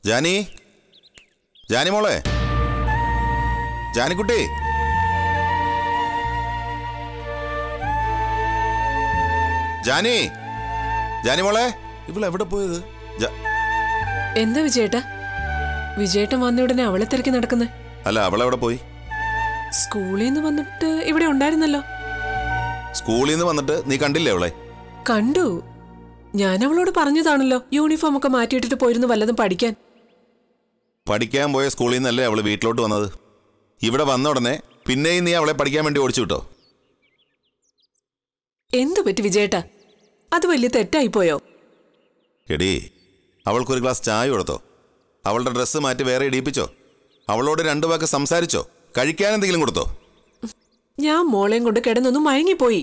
ജാനി ജാനി മോളെ ജാനിക്കുട്ടി ജാനി ജാനി മോളെ ഇവള് എവിടെ പോയത് ജാ- എന്താ വിജയേട്ടാ വിജയേട്ടൻ വന്ന ഉടനെ അവളെ തിരക്കി നടക്കുന്നത് അല്ല അവളെവിടെ പോയി സ്കൂളിൽ നിന്ന് വന്നിട്ട് ഇവിടെ ഉണ്ടായിരുന്നല്ലോ സ്കൂളിൽ നിന്ന് വന്നിട്ട് നീ കണ്ടില്ലേ അവളെ കണ്ടു ഞാൻ അവളോട് പറഞ്ഞതാണല്ലോ യൂണിഫോം ഒക്കെ മാറ്റിയിട്ടിട്ട് പോയിരുന്നു വല്ലതും പഠിക്കാൻ പഠിക്കാൻ പോയ സ്കൂളിൽ നിന്നല്ലേ അവള് വീട്ടിലോട്ട് വന്നത് ഇവിടെ വന്ന ഉടനെ പിന്നെയും നീ അവളെ പഠിക്കാൻ വേണ്ടി ഓടിച്ചു വിട്ടോ എന്തു പറ്റി വിജയേട്ടാ അത് വലിയ തെറ്റായി പോയോ എടീ അവൾക്കൊരു ഗ്ലാസ് ചായ കൊടുത്തോ അവളുടെ ഡ്രസ്സ് മാറ്റി വേറെ ഇടിയിപ്പിച്ചോ അവളോട് രണ്ടു വാക്ക് സംസാരിച്ചോ കഴിക്കാൻ എന്തെങ്കിലും കൊടുത്തോ ഞാൻ മോളെയും കൊണ്ട് കിടന്നൊന്ന് മയങ്ങിപ്പോയി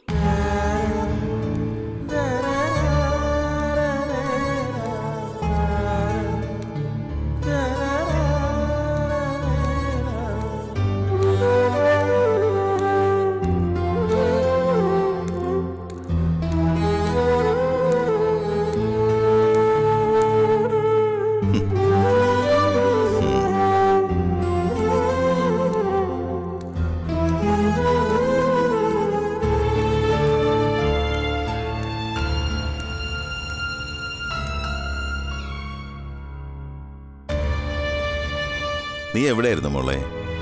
നീ എവിടെയായിരുന്നു മോളെ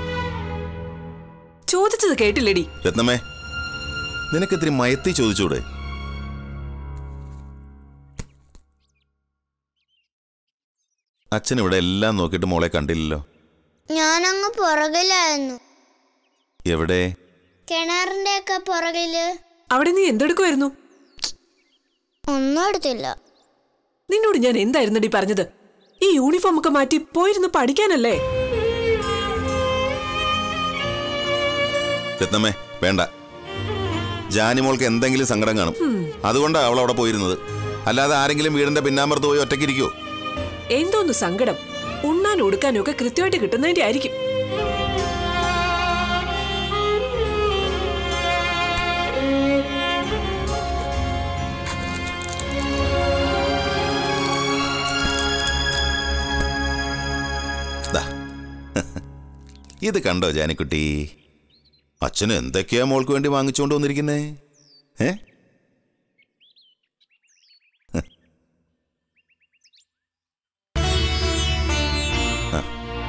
ചോദിച്ചത് കേട്ടില്ലടി രത്നമ്മേ നിനക്ക് ഇത്തിരി മയത്തി ചോദിച്ചൂടെ അച്ഛൻ ഇവിടെ എല്ലാം നോക്കിയിട്ട് മോളെ കണ്ടില്ലല്ലോ ഞാനങ്ങ് പുറകിലായിരുന്നു എവിടെ കിണറിന്റെ ഒക്കെ പുറകില് അവിടെ നീ എന്തെടുക്കുമായിരുന്നു ഒന്നും എടുത്തില്ല നിന്നോട് ഞാൻ എന്തായിരുന്നടി പറഞ്ഞത് ഈ യൂണിഫോം ഒക്കെ മാറ്റി പോയിരുന്ന് പഠിക്കാനല്ലേ രത്നമ്മേ വേണ്ട ജാനിമോൾക്ക് എന്തെങ്കിലും സങ്കടം കാണും അതുകൊണ്ടാണ് അവൾ അവിടെ പോയിരുന്നത് അല്ലാതെ ആരെങ്കിലും വീടിന്റെ പിന്നാമ്പുറത്ത് പോയി ഒറ്റയ്ക്കിരിക്കുവോ എന്തോന്ന് സങ്കടം ഉണ്ണാനും ഉടുക്കാനും ഒക്കെ കൃത്യമായിട്ട് കിട്ടുന്നതിന്റെ ആയിരിക്കും ദാ. ഇത് കണ്ടോ ജാനിക്കുട്ടി അച്ഛന് എന്തൊക്കെയാ മോൾക്ക് വേണ്ടി വാങ്ങിച്ചുകൊണ്ട് വന്നിരിക്കുന്നേ ഏ ആ.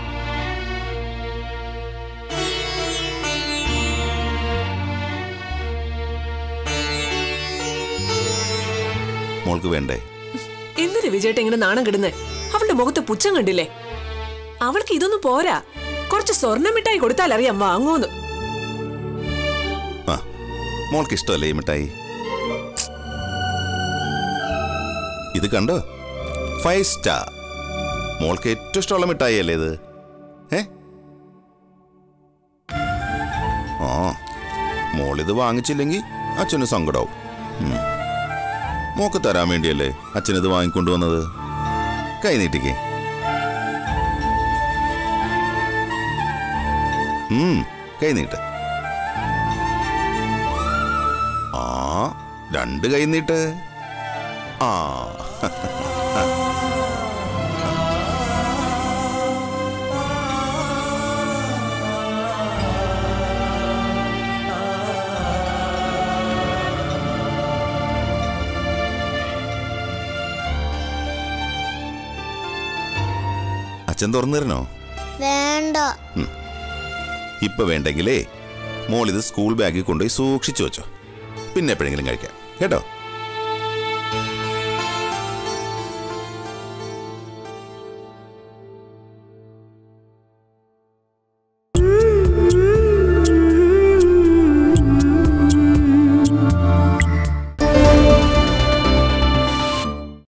മോൾക്ക് വേണ്ടേ എന്തിനു വിജയേട്ട ഇങ്ങനെ നാണം കിടുന്നേ അവളുടെ മുഖത്ത് പുച്ഛം കണ്ടില്ലേ അവൾക്ക് ഇതൊന്നും പോരാ കുറച്ച് സ്വർണ്ണ മിഠായി കൊടുത്താൽ അറിയാം വാങ്ങൂന്ന് ആ മോൾക്ക് ഇഷ്ടമല്ലേ ഈ മിഠായി ഇത് കണ്ടോ ഫൈവ് സ്റ്റാർ മോൾക്ക് ഏറ്റവും ഇഷ്ടമുള്ള മിഠായി അല്ലേ ഇത് ഏ ആ മോളിത് വാങ്ങിച്ചില്ലെങ്കിൽ അച്ഛന് സങ്കടാവും ഉം. മോക്ക് തരാൻ വേണ്ടിയല്ലേ അച്ഛനിത് വാങ്ങിക്കൊണ്ടുവന്നത് കൈ നീട്ടിക്കേ ഉം, കൈ നീട്ട് ആ രണ്ട് കൈ നീട്ട് ആ അച്ഛൻ തുറന്നു തരണോ വേണ്ട ഇപ്പൊ വേണ്ടെങ്കിലേ മോളിത് സ്കൂൾ ബാഗിൽ കൊണ്ടുപോയി സൂക്ഷിച്ചു വെച്ചോ പിന്നെ എപ്പോഴെങ്കിലും കഴിക്കാം കേട്ടോ